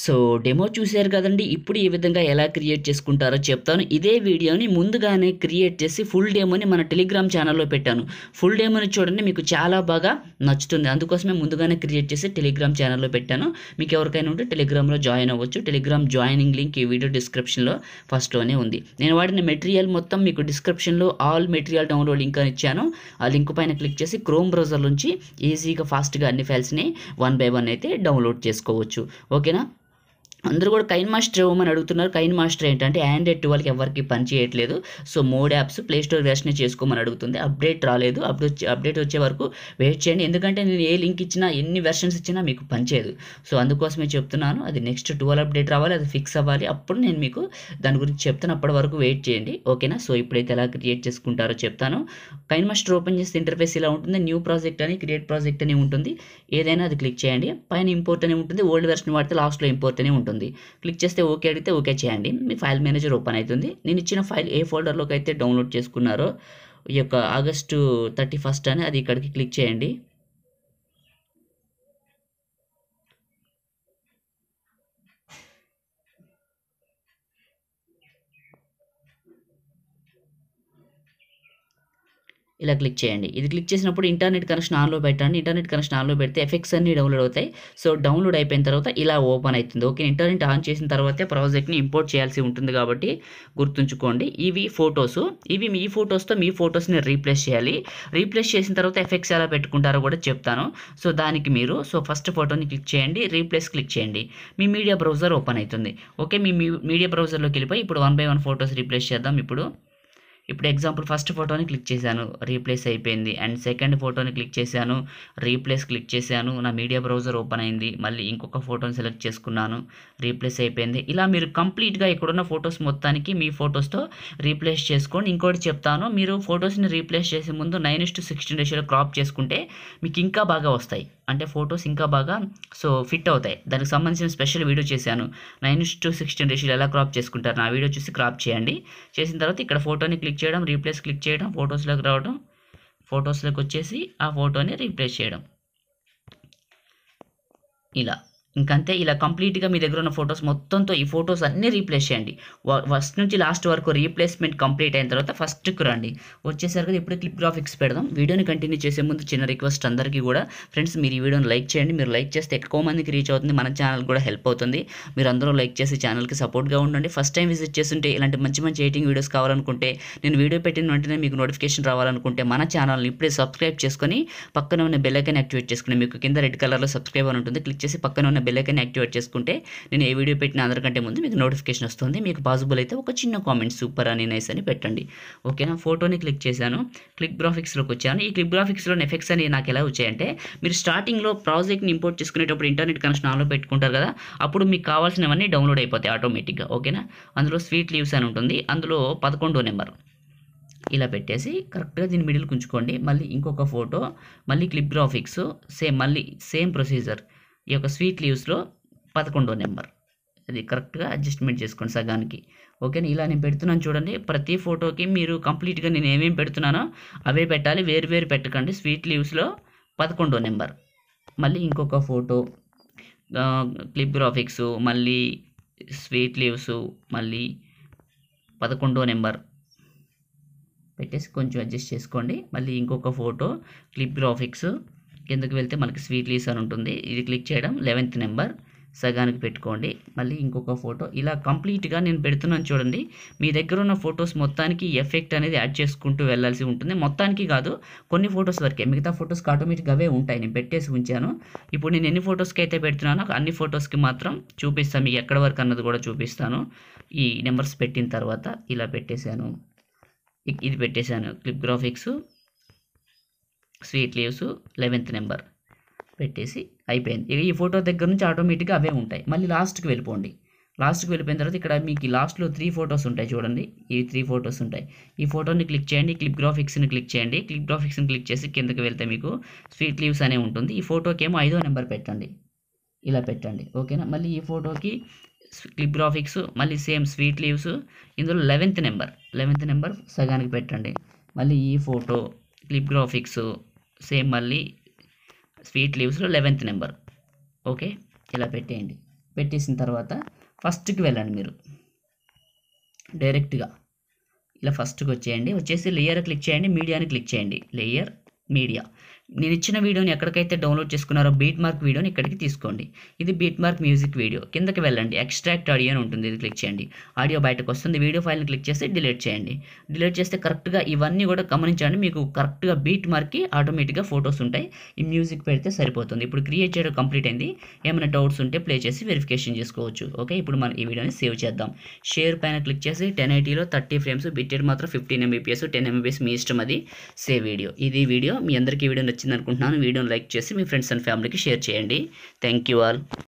so demo చూశారు కదండి ఇప్పుడు ఈ విధంగా ఎలా క్రియేట్ చేసుకుంటారో చెప్తాను ఇదే వీడియోని ముందుగానే క్రియేట్ చేసి ఫుల్ డెమోని మన టెలిగ్రామ్ ఛానల్లో పెట్టాను ఫుల్ డెమోని చూడండి మీకు చాలా బాగా నచ్చుతుంది అందుకోసమే ముందుగానే క్రియేట్ చేసి టెలిగ్రామ్ ఛానల్లో పెట్టాను మీకు ఎవరికైనా ఉంటే టెలిగ్రామ్లో జాయిన్ అవ్వచ్చు టెలిగ్రామ్ జాయినింగ్ లింక్ ఈ వీడియో డిస్క్రిప్షన్లో ఫస్ట్లోనే ఉంది నేను వాడిన మెటీరియల్ మొత్తం మీకు డిస్క్రిప్షన్లో ఆల్ మెటీరియల్ డౌన్లోడ్ లింక్ అని ఇచ్చాను ఆ లింక్ పైన క్లిక్ చేసి క్రోమ్ బ్రౌజర్ నుంచి ఈజీగా ఫాస్ట్గా అన్ని ఫైల్స్ని వన్ బై వన్ అయితే డౌన్లోడ్ చేసుకోవచ్చు ఓకేనా అందరూ కూడా కైన్ మాస్టర్ ఇవ్వమని అడుగుతున్నారు కైన్ మాస్టర్ ఏంటంటే ఆండ్రాయిడ్ ట్వెల్వ్కి ఎవరికి పని చేయట్లేదు so mod apps play store version చేసుకోమని అడుగుతుంది అప్డేట్ రాలేదు అప్డేట్ అప్డేట్ వచ్చే వరకు వెయిట్ చేయండి ఎందుకంటే నేను ఏ లింక్ ఇచ్చినా ఎన్ని వెర్షన్స్ ఇచ్చినా మీకు పనిచేయదు సో అందుకోసమే చెప్తున్నాను అది నెక్స్ట్ ట్వెల్వ్ అప్డేట్ రావాలి అది ఫిక్స్ అవ్వాలి అప్పుడు నేను మీకు దాని గురించి చెప్తాను అప్పటి వరకు వెయిట్ చేయండి ఓకేనా సో ఇప్పుడైతే ఎలా క్రియేట్ చేసుకుంటారో చెప్తాను కైన్ మాస్టర్ ఓపెన్ చేస్తే ఇంటర్ఫేస్ ఇలా ఉంటుంది న్యూ ప్రాజెక్ట్ అని క్రియేట్ ప్రాజెక్ట్ అని ఉంటుంది ఏదైనా అది క్లిక్ చేయండి పైన ఇంపోర్ట్ అని ఉంటుంది ఓల్డ్ వెర్షన్ వాడితే లాస్ట్లో ఇంపోర్ట్ అని ఉంటుంది క్లిక్ చేస్తే ఓకే అడిగితే ఓకే చేయండి మీ ఫైల్ మేనేజర్ ఓపెన్ అవుతుంది నేను ఇచ్చిన ఫైల్ ఏ ఫోల్డర్లోకి అయితే డౌన్లోడ్ చేసుకున్నారో ఈ యొక్క ఆగస్టు థర్టీ ఫస్ట్ అని అది ఇక్కడికి క్లిక్ చేయండి ఇలా క్లిక్ చేయండి ఇది క్లిక్ చేసినప్పుడు ఇంటర్నెట్ కనెక్షన్ ఆన్లో పెట్టండి ఇంటర్నెట్ కనెక్షన్ ఆన్లో పెడితే ఎఫెక్ట్స్ అన్ని డౌన్లోడ్ అవుతాయి సో డౌన్లోడ్ అయిపోయిన తర్వాత ఇలా ఓపెన్ అవుతుంది ఓకే ఇంటర్నెట్ ఆన్ చేసిన తర్వాతే ప్రాజెక్ట్ని ఇంపోర్ట్ చేయాల్సి ఉంటుంది కాబట్టి గుర్తుంచుకోండి ఇవి ఫొటోస్ ఇవి మీ ఫొటోస్తో మీ ఫొటోస్ని రీప్లేస్ చేయాలి రీప్లేస్ చేసిన తర్వాత ఎఫెక్ట్స్ ఎలా పెట్టుకుంటారో కూడా చెప్తాను సో దానికి మీరు సో ఫస్ట్ ఫోటోని క్లిక్ చేయండి రీప్లేస్ క్లిక్ చేయండి మీ మీడియా బ్రౌజర్ ఓపెన్ అవుతుంది ఓకే మీ మీడియా బ్రౌజర్లోకి వెళ్ళిపోయి ఇప్పుడు one by one photos replace చేద్దాం ఇప్పుడు ఇప్పుడు ఎగ్జాంపుల్ ఫస్ట్ ఫోటోని క్లిక్ చేశాను రీప్లేస్ అయిపోయింది అండ్ సెకండ్ ఫోటోని క్లిక్ చేశాను రీప్లేస్ క్లిక్ చేశాను నా మీడియా బ్రౌజర్ ఓపెన్ అయింది మళ్ళీ ఇంకొక ఫోటోని సెలెక్ట్ చేసుకున్నాను రీప్లేస్ అయిపోయింది ఇలా మీరు కంప్లీట్గా ఇక్కడున్న ఫొటోస్ మొత్తానికి మీ ఫొటోస్తో రీప్లేస్ చేసుకోండి ఇంకోటి చెప్తాను మీరు ఫొటోస్ని రీప్లేస్ చేసే ముందు నైన్ టు సిక్స్టీన్ రేషియోలో క్రాప్ చేసుకుంటే మీకు ఇంకా బాగా వస్తాయి అంటే ఫొటోస్ ఇంకా బాగా సో ఫిట్ అవుతాయి దానికి సంబంధించిన స్పెషల్ వీడియో చేశాను నైన్ టు సిక్స్టీన్ రేషియోలో ఎలా క్రాప్ చేసుకుంటారు నా వీడియో చూసి క్రాప్ చేయండి చేసిన తర్వాత ఇక్కడ ఫోటోని క్లిక్ చేయడం రీప్లేస్ క్లిక్ చేయడం ఫొటోస్లోకి రావడం ఫొటోస్లోకి వచ్చేసి ఆ ఫోటోని రీప్లేస్ చేయడం ఇలా ఇంకంతే ఇలా కంప్లీట్గా మీ దగ్గర ఉన్న ఫొటోస్ మొత్తంతో ఈ ఫొటోస్ అన్నీ రీప్లేస్ చేయండి ఫస్ట్ నుంచి లాస్ట్ వరకు రీప్లేస్మెంట్ కంప్లీట్ అయిన తర్వాత ఫస్ట్కి రండి వచ్చేసరికి ఇప్పుడు క్లిప్ గ్రాఫిక్స్ పెడదాం వీడియోని కంటిన్యూ చేసే ముందు చిన్న రిక్వెస్ట్ అందరికీ కూడా ఫ్రెండ్స్ మీరు ఈ వీడియోని లైక్ చేయండి మీరు లైక్ చేస్తే ఎక్కువ మందికి రీచ్ అవుతుంది మన ఛానల్ కూడా హెల్ప్ అవుతుంది మీరు అందరూ లైక్ చేసి ఛానల్కి సపోర్ట్గా ఉండండి ఫస్ట్ టైం విజిట్ చేస్తుంటే ఇలాంటి మంచి మంచి ఎయిటింగ్ వీడియోస్ కావాలనుకుంటే నేను వీడియో పెట్టిన వెంటనే మీకు నోటిఫికేషన్ రావాలనుకుంటే మన ఛానల్ని ఇప్పుడే సబ్స్క్రైబ్ చేసుకొని పక్కన ఉన్న బెల్ ఐకాన్ యాక్టివేట్ చేసుకుని మీకు కింద రెడ్ కలర్లో సబ్స్క్రైబ్ అని ఉంటుంది క్లిక్ చేసి పక్కన ఉన్న బెల్ ఐకాన్ యాక్టివేట్ చేసుకుంటే నేను ఏ వీడియో పెట్టిన అందరికంటే ముందు మీకు నోటిఫికేషన్ వస్తుంది మీకు పాసిబుల్ అయితే ఒక చిన్న కామెంట్ సూపర్ అని నైస్ అని పెట్టండి ఓకేనా ఫోటోని క్లిక్ చేశాను క్లిక్ గ్రాఫిక్స్లోకి వచ్చాను ఈ క్లిక్ గ్రాఫిక్స్లో ఎఫెక్ట్స్ అని నాకు ఎలా వచ్చాయంటే మీరు స్టార్టింగ్లో ప్రాజెక్ట్ని ఇంపోర్ట్ చేసుకునేటప్పుడు ఇంటర్నెట్ కనెక్షన్ ఆన్లో పెట్టుకుంటారు కదా అప్పుడు మీకు కావాల్సినవన్నీ డౌన్లోడ్ అయిపోతాయి ఆటోమేటిక్గా ఓకేనా అందులో స్వీట్ లీవ్స్ అని ఉంటుంది అందులో పదకొండో నెంబర్ ఇలా పెట్టేసి కరెక్ట్గా దీని మిడిల్ ఉంచుకోండి మళ్ళీ ఇంకొక ఫోటో మళ్ళీ క్లిప్ గ్రాఫిక్స్ సేమ్ మళ్ళీ సేమ్ ప్రొసీజర్ ఈ యొక్క స్వీట్ లీవ్స్లో పదకొండో నెంబర్ అది కరెక్ట్గా అడ్జస్ట్మెంట్ చేసుకోండి సగానికి ఓకేనా ఇలా నేను పెడుతున్నాను చూడండి ప్రతి ఫోటోకి మీరు కంప్లీట్గా నేను ఏమేమి పెడుతున్నానో అవే పెట్టాలి వేరు వేరు పెట్టకండి స్వీట్ లీవ్స్లో పదకొండో నెంబర్ మళ్ళీ ఇంకొక ఫోటో క్లిప్ గ్రాఫిక్స్ మళ్ళీ స్వీట్ లీవ్స్ మళ్ళీ పదకొండో నెంబర్ పెట్టేసి కొంచెం అడ్జస్ట్ చేసుకోండి మళ్ళీ ఇంకొక ఫోటో క్లిప్ గ్రాఫిక్స్ కిందకి వెళ్తే మనకి స్వీట్ లీవ్స్ అని ఉంటుంది ఇది క్లిక్ చేయడం లెవెన్త్ నెంబర్ సగానికి పెట్టుకోండి మళ్ళీ ఇంకొక ఫోటో ఇలా కంప్లీట్గా నేను పెడుతున్నాను చూడండి మీ దగ్గర ఉన్న ఫొటోస్ మొత్తానికి ఎఫెక్ట్ అనేది యాడ్ చేసుకుంటూ వెళ్ళాల్సి ఉంటుంది మొత్తానికి కాదు కొన్ని ఫొటోస్ వరకే మిగతా ఫొటోస్కి ఆటోమేటిక్గా అవే ఉంటాయి నేను పెట్టేసి ఉంచాను ఇప్పుడు నేను ఎన్ని ఫొటోస్కి అయితే పెడుతున్నానో అన్ని ఫొటోస్కి మాత్రం చూపిస్తాను మీకు ఎక్కడ వరకు అన్నది కూడా చూపిస్తాను ఈ నెంబర్స్ పెట్టిన తర్వాత ఇలా పెట్టేశాను ఇది పెట్టేశాను clip graphics sweet leaves eleventh number పెట్టేసి అయిపోయింది ఇక ఈ ఫోటో దగ్గర నుంచి ఆటోమేటిక్గా అవే ఉంటాయి మళ్ళీ లాస్ట్కి వెళ్ళిపోండి లాస్ట్కి వెళ్ళిపోయిన తర్వాత ఇక్కడ మీకు లాస్ట్లో త్రీ ఫొటోస్ ఉంటాయి చూడండి ఈ త్రీ ఫొటోస్ ఉంటాయి ఈ ఫోటోని క్లిక్ చేయండి క్లిప్ గ్రాఫిక్స్ని క్లిక్ చేయండి క్లిప్ గ్రాఫిక్స్ని క్లిక్ చేసి కిందకి వెళ్తే మీకు స్వీట్ లీవ్స్ అనే ఉంటుంది ఈ ఫోటోకి ఏమో ఐదో నెంబర్ పెట్టండి ఇలా పెట్టండి ఓకేనా మళ్ళీ ఈ ఫోటోకి క్లిప్ గ్రాఫిక్స్ మళ్ళీ సేమ్ స్వీట్ లీవ్స్ ఇందులో లెవెన్త్ నెంబర్ లెవెన్త్ నెంబర్ సగానికి పెట్టండి మళ్ళీ ఈ ఫోటో క్లిప్ గ్రాఫిక్స్ సేమ్ మళ్ళీ స్వీట్ లీవ్స్లో లెవెన్త్ నెంబర్ ఓకే ఇలా పెట్టేయండి పెట్టేసిన తర్వాత ఫస్ట్కి వెళ్ళండి మీరు డైరెక్ట్గా ఇలా ఫస్ట్కి వచ్చేయండి వచ్చేసి లేయర్ క్లిక్ చేయండి మీడియాని క్లిక్ చేయండి లేయర్ మీడియా నేను ఇచ్చిన వీడియోని ఎక్కడికైతే డౌన్లోడ్ చేసుకున్నారో బీట్ మార్క్ వీడియోని ఇక్కడికి తీసుకోండి ఇది బీట్ మార్క్ మ్యూజిక్ వీడియో కిందకి వెళ్ళండి ఎక్స్ట్రాక్ట్ ఆడియో అని ఉంటుంది ఇది క్లిక్ చేయండి ఆడియో బయటకు వస్తుంది వీడియో ఫైల్ని క్లిక్ చేసి డిలీట్ చేయండి డిలీట్ చేస్తే కరెక్ట్గా ఇవన్నీ కూడా గమనించండి మీకు కరెక్ట్గా బీట్ మార్క్కి ఆటోమేటిక్గా ఫొటోస్ ఉంటాయి ఈ మ్యూజిక్ పెడితే సరిపోతుంది ఇప్పుడు క్రియేట్ చేయడం కంప్లీట్ అయింది ఏమైనా డౌట్స్ ఉంటే ప్లే చేసి వెరిఫికేషన్ చేసుకోవచ్చు ఓకే ఇప్పుడు మనం ఈ వీడియోని సేవ్ చేద్దాం షేర్ పైన క్లిక్ చేసి టెన్ ఎయిటీలో థర్టీ ఫ్రేమ్స్ బిట్టెడ్ మాత్రం ఫిఫ్టీన్ ఎంబీపీఎస్ టెన్ ఎంబీపీఎస్ మీ ఇష్టం అది సేవ్ వీడియో ఇది వీడియో మీ అందరికీ ఈ వీడియో నచ్చింది అనుకుంటున్నాను వీడియోని లైక్ చేసి మీ ఫ్రెండ్స్ అండ్ ఫ్యామిలీకి షేర్ చేయండి థ్యాంక్ యూ ఆల్